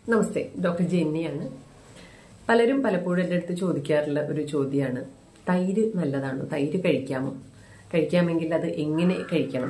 നമസ്തേ doctor ജെന്നിയാണ് പലരും പലപ്പോഴും എൻ്റെ അടുത്ത് ചോദിക്കാറുള്ള ഒരു ചോദ്യമാണ് തൈര് നല്ലതാണോ തൈര് കഴിക്കാമോ കഴിക്കാമെങ്കിൽ അത് എങ്ങനെ കഴിക്കണം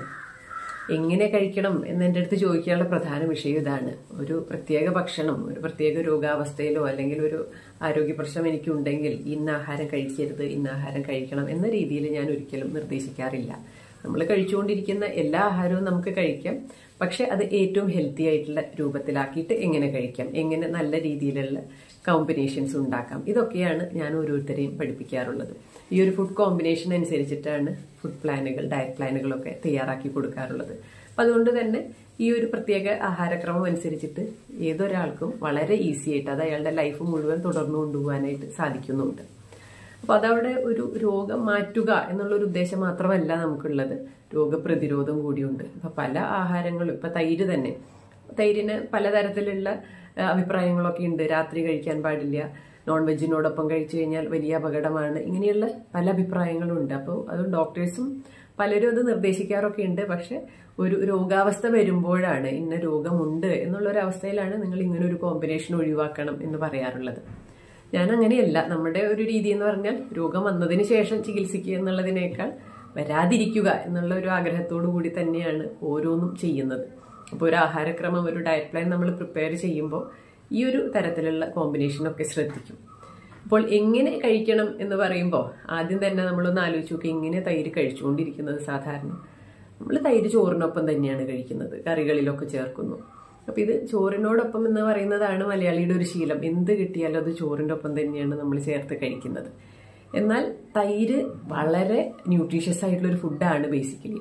എങ്ങനെ കഴിക്കണം എന്ന് എൻ്റെ അടുത്ത് ചോദിക്കാനുള്ള പ്രധാന വിഷയം ഇതാണ് ഒരു പ്രത്യേക ഭക്ഷണം ഒരു പ്രത്യേക രോഗാവസ്ഥയിലോ അല്ലെങ്കിൽ ഒരു ആരോഗ്യ പ്രശ്നം എനിക്കുണ്ടെങ്കിൽ ഇന്ന ആഹാരം കഴിക്കരുത് ഇന്ന ആഹാരം കഴിക്കണം എന്ന രീതിയിൽ ഞാൻ ഒരിക്കലും നിർദ്ദേശിക്കാറില്ല നമ്മൾ കഴിച്ചുകൊണ്ടിരിക്കുന്ന എല്ലാ ആഹാരവും നമുക്ക് കഴിക്കാം പക്ഷെ അത് ഏറ്റവും ഹെൽത്തി ആയിട്ടുള്ള രൂപത്തിലാക്കിയിട്ട് എങ്ങനെ കഴിക്കാം എങ്ങനെ നല്ല രീതിയിലുള്ള കോമ്പിനേഷൻസ് ഉണ്ടാക്കാം ഇതൊക്കെയാണ് ഞാൻ ഓരോരുത്തരെയും പഠിപ്പിക്കാറുള്ളത് ഈ ഒരു ഫുഡ് കോമ്പിനേഷൻ അനുസരിച്ചിട്ടാണ് ഫുഡ് പ്ലാനുകൾ ഡയറ്റ് പ്ലാനുകളൊക്കെ തയ്യാറാക്കി കൊടുക്കാറുള്ളത് അപ്പം അതുകൊണ്ട് തന്നെ ഈ ഒരു പ്രത്യേക ആഹാരക്രമം അനുസരിച്ചിട്ട് ഏതൊരാൾക്കും വളരെ ഈസി ആയിട്ട് അത് അയാളുടെ ലൈഫ് മുഴുവൻ തുടർന്നു കൊണ്ടുപോകാനായിട്ട് സാധിക്കുന്നുണ്ട് അപ്പൊ അതവിടെ ഒരു രോഗം മാറ്റുക എന്നുള്ള ഒരു ഉദ്ദേശം മാത്രമല്ല നമുക്കുള്ളത് രോഗപ്രതിരോധം കൂടിയുണ്ട് ഇപ്പൊ പല ആഹാരങ്ങളും ഇപ്പൊ തൈര് തന്നെ തൈരിന് പലതരത്തിലുള്ള അഭിപ്രായങ്ങളൊക്കെ ഉണ്ട് രാത്രി കഴിക്കാൻ പാടില്ല നോൺ വെജിനോടൊപ്പം കഴിച്ചു കഴിഞ്ഞാൽ വലിയ അപകടമാണ് ഇങ്ങനെയുള്ള പല അഭിപ്രായങ്ങളും ഉണ്ട് അപ്പോൾ അത് ഡോക്ടേഴ്സും പലരും അത് നിർദ്ദേശിക്കാറൊക്കെ ഉണ്ട് പക്ഷെ ഒരു രോഗാവസ്ഥ വരുമ്പോഴാണ് ഇന്ന രോഗമുണ്ട് എന്നുള്ള ഒരു അവസ്ഥയിലാണ് നിങ്ങൾ ഇങ്ങനെ ഒരു കോമ്പിനേഷൻ ഒഴിവാക്കണം എന്ന് പറയാറുള്ളത് ഞാൻ അങ്ങനെയല്ല നമ്മുടെ ഒരു രീതി എന്ന് പറഞ്ഞാൽ രോഗം വന്നതിന് ശേഷം ചികിത്സിക്കുക എന്നുള്ളതിനേക്കാൾ വരാതിരിക്കുക എന്നുള്ള ഒരു ആഗ്രഹത്തോടു കൂടി തന്നെയാണ് ഓരോന്നും ചെയ്യുന്നത് അപ്പോൾ ഒരു ആഹാരക്രമം ഒരു ഡയറ്റ് പ്ലാൻ നമ്മൾ പ്രിപ്പയർ ചെയ്യുമ്പോൾ ഈ ഒരു തരത്തിലുള്ള കോമ്പിനേഷനൊക്കെ ശ്രദ്ധിക്കും അപ്പോൾ എങ്ങനെ കഴിക്കണം എന്ന് പറയുമ്പോൾ ആദ്യം തന്നെ നമ്മളൊന്ന് ആലോചിച്ച് നോക്കി എങ്ങനെ തൈര് കഴിച്ചുകൊണ്ടിരിക്കുന്നത് സാധാരണ നമ്മൾ തൈര് ചോറിനൊപ്പം തന്നെയാണ് കഴിക്കുന്നത് കറികളിലൊക്കെ ചേർക്കുന്നു അപ്പൊ ഇത് ചോറിനോടൊപ്പം എന്ന് പറയുന്നതാണ് മലയാളിയുടെ ഒരു ശീലം എന്ത് കിട്ടിയാലും അത് ചോറിൻ്റെ ഒപ്പം തന്നെയാണ് നമ്മൾ ചേർത്ത് കഴിക്കുന്നത് എന്നാൽ തൈര് വളരെ ന്യൂട്രീഷ്യസ് ആയിട്ടുള്ള ഒരു ഫുഡാണ് ബേസിക്കലി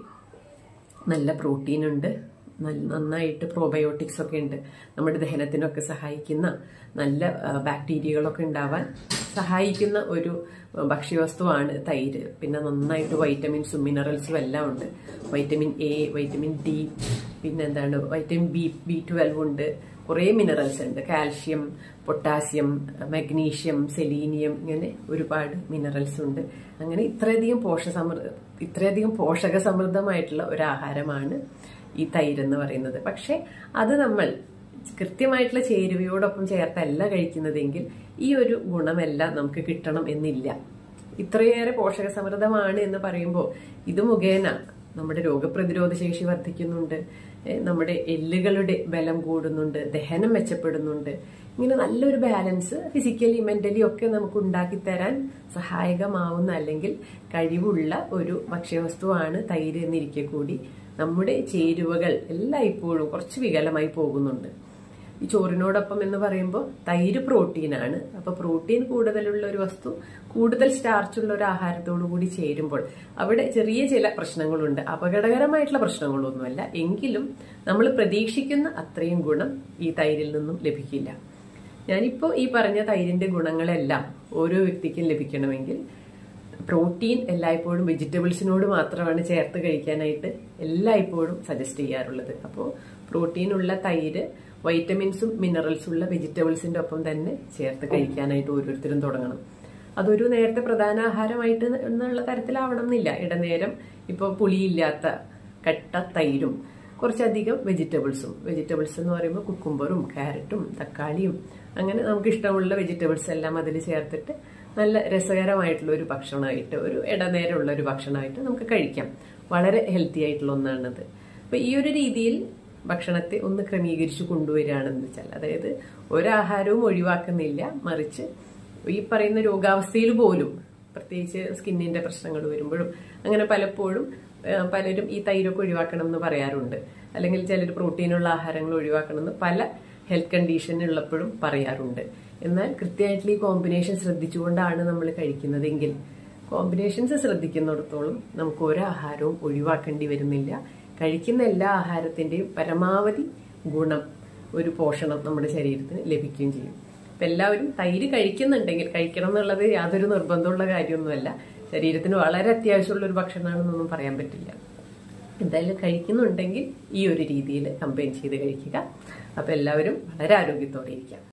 നല്ല പ്രോട്ടീൻ ഉണ്ട് നന്നായിട്ട് പ്രോബയോട്ടിക്സ് ഒക്കെ ഉണ്ട് നമ്മുടെ ദഹനത്തിനൊക്കെ സഹായിക്കുന്ന നല്ല ബാക്ടീരിയകളൊക്കെ ഉണ്ടാവാൻ സഹായിക്കുന്ന ഒരു ഭക്ഷ്യവസ്തുവാണ് തൈര് പിന്നെ നന്നായിട്ട് വൈറ്റമിൻസും മിനറൽസും എല്ലാം ഉണ്ട് വൈറ്റമിൻ എ വൈറ്റമിൻ ഡി പിന്നെ എന്താണ് വൈറ്റമിൻ ബി ബി ട്വൽവ് ഉണ്ട് കുറേ മിനറൽസ് ഉണ്ട് കാൽഷ്യം പൊട്ടാസ്യം മഗ്നീഷ്യം സെലീനിയം ഇങ്ങനെ ഒരുപാട് മിനറൽസ് ഉണ്ട് അങ്ങനെ ഇത്രയധികം പോഷസമൃ ഇത്രയധികം പോഷക സമൃദ്ധമായിട്ടുള്ള ഒരു ആഹാരമാണ് ഈ തൈര് എന്ന് പറയുന്നത് പക്ഷെ അത് നമ്മൾ കൃത്യമായിട്ടുള്ള ചേരുവയോടൊപ്പം ചേർത്തല്ല കഴിക്കുന്നതെങ്കിൽ ഈ ഒരു ഗുണമെല്ലാം നമുക്ക് കിട്ടണം എന്നില്ല ഇത്രയേറെ പോഷക സമൃദ്ധമാണ് എന്ന് പറയുമ്പോൾ ഇത് മുഖേന നമ്മുടെ രോഗപ്രതിരോധ ശേഷി വർദ്ധിക്കുന്നുണ്ട് നമ്മുടെ എല്ലുകളുടെ ബലം കൂടുന്നുണ്ട് ദഹനം മെച്ചപ്പെടുന്നുണ്ട് ഇങ്ങനെ നല്ലൊരു ബാലൻസ് ഫിസിക്കലി മെന്റലി ഒക്കെ നമുക്ക് ഉണ്ടാക്കി തരാൻ സഹായകമാവുന്ന അല്ലെങ്കിൽ കഴിവുള്ള ഒരു ഭക്ഷ്യവസ്തുവാണ് തൈര് എന്നിരിക്കെ കൂടി നമ്മുടെ ചേരുവകൾ എല്ലായ്പ്പോഴും കുറച്ച് വികലമായി പോകുന്നുണ്ട് ഈ ചോറിനോടൊപ്പം എന്ന് പറയുമ്പോൾ തൈര് പ്രോട്ടീനാണ് അപ്പൊ പ്രോട്ടീൻ കൂടുതലുള്ള ഒരു വസ്തു കൂടുതൽ സ്റ്റാർച്ചുള്ള ഒരു ആഹാരത്തോടു കൂടി ചേരുമ്പോൾ അവിടെ ചെറിയ ചില പ്രശ്നങ്ങളുണ്ട് അപകടകരമായിട്ടുള്ള പ്രശ്നങ്ങളൊന്നുമല്ല എങ്കിലും നമ്മൾ പ്രതീക്ഷിക്കുന്ന അത്രയും ഗുണം ഈ തൈരിൽ നിന്നും ലഭിക്കില്ല ഞാനിപ്പോൾ ഈ പറഞ്ഞ തൈരിന്റെ ഗുണങ്ങളെല്ലാം ഓരോ വ്യക്തിക്കും ലഭിക്കണമെങ്കിൽ പ്രോട്ടീൻ എല്ലായ്പ്പോഴും വെജിറ്റബിൾസിനോട് മാത്രമാണ് ചേർത്ത് കഴിക്കാനായിട്ട് എല്ലായ്പ്പോഴും സജസ്റ്റ് ചെയ്യാറുള്ളത് അപ്പോൾ പ്രോട്ടീൻ ഉള്ള തൈര് വൈറ്റമിൻസും മിനറൽസും ഉള്ള വെജിറ്റബിൾസിന്റെ ഒപ്പം തന്നെ ചേർത്ത് കഴിക്കാനായിട്ട് ഓരോരുത്തരും തുടങ്ങണം അതൊരു നേരത്തെ പ്രധാന ആഹാരമായിട്ട് എന്നുള്ള തരത്തിലാവണം എന്നില്ല ഇടനേരം ഇപ്പോൾ പുളിയില്ലാത്ത കട്ട തൈരും കുറച്ചധികം വെജിറ്റബിൾസും വെജിറ്റബിൾസ് എന്ന് പറയുമ്പോൾ കുക്കുംബറും ക്യാരറ്റും തക്കാളിയും അങ്ങനെ നമുക്ക് ഇഷ്ടമുള്ള വെജിറ്റബിൾസ് എല്ലാം അതിൽ ചേർത്തിട്ട് നല്ല രസകരമായിട്ടുള്ള ഒരു ഭക്ഷണമായിട്ട് ഒരു ഇടനേരമുള്ള ഒരു ഭക്ഷണമായിട്ട് നമുക്ക് കഴിക്കാം വളരെ ഹെൽത്തി ആയിട്ടുള്ള ഒന്നാണത് അപ്പൊ ഈ ഒരു രീതിയിൽ ഭക്ഷണത്തെ ഒന്ന് ക്രമീകരിച്ചു കൊണ്ടുവരികയാണെന്ന് വെച്ചാൽ അതായത് ഒരാഹാരവും ഒഴിവാക്കുന്നില്ല മറിച്ച് ഈ പറയുന്ന രോഗാവസ്ഥയിൽ പോലും പ്രത്യേകിച്ച് സ്കിന്നിന്റെ പ്രശ്നങ്ങൾ വരുമ്പോഴും അങ്ങനെ പലപ്പോഴും പലരും ഈ തൈരൊക്കെ ഒഴിവാക്കണം എന്ന് പറയാറുണ്ട് അല്ലെങ്കിൽ ചിലർ പ്രോട്ടീനുള്ള ആഹാരങ്ങൾ ഒഴിവാക്കണം എന്ന് പല ഹെൽത്ത് കണ്ടീഷൻ ഉള്ളപ്പോഴും പറയാറുണ്ട് എന്നാൽ കൃത്യമായിട്ടുള്ള ഈ കോമ്പിനേഷൻ ശ്രദ്ധിച്ചുകൊണ്ടാണ് നമ്മൾ കഴിക്കുന്നതെങ്കിൽ കോമ്പിനേഷൻസ് ശ്രദ്ധിക്കുന്നിടത്തോളം നമുക്ക് ഒരു ആഹാരവും ഒഴിവാക്കേണ്ടി വരുന്നില്ല കഴിക്കുന്ന എല്ലാ ആഹാരത്തിന്റെയും പരമാവധി ഗുണം ഒരു പോഷണം നമ്മുടെ ശരീരത്തിന് ലഭിക്കുകയും ചെയ്യും അപ്പൊ എല്ലാവരും തൈര് കഴിക്കുന്നുണ്ടെങ്കിൽ കഴിക്കണം എന്നുള്ളത് യാതൊരു നിർബന്ധമുള്ള കാര്യമൊന്നുമല്ല ശരീരത്തിന് വളരെ അത്യാവശ്യമുള്ള ഒരു ഭക്ഷണമാണെന്നൊന്നും പറയാൻ പറ്റില്ല എന്തായാലും കഴിക്കുന്നുണ്ടെങ്കിൽ ഈ ഒരു രീതിയിൽ കമ്പൈൻ ചെയ്ത് കഴിക്കുക അപ്പൊ എല്ലാവരും വളരെ ആരോഗ്യത്തോടെ ഇരിക്കാം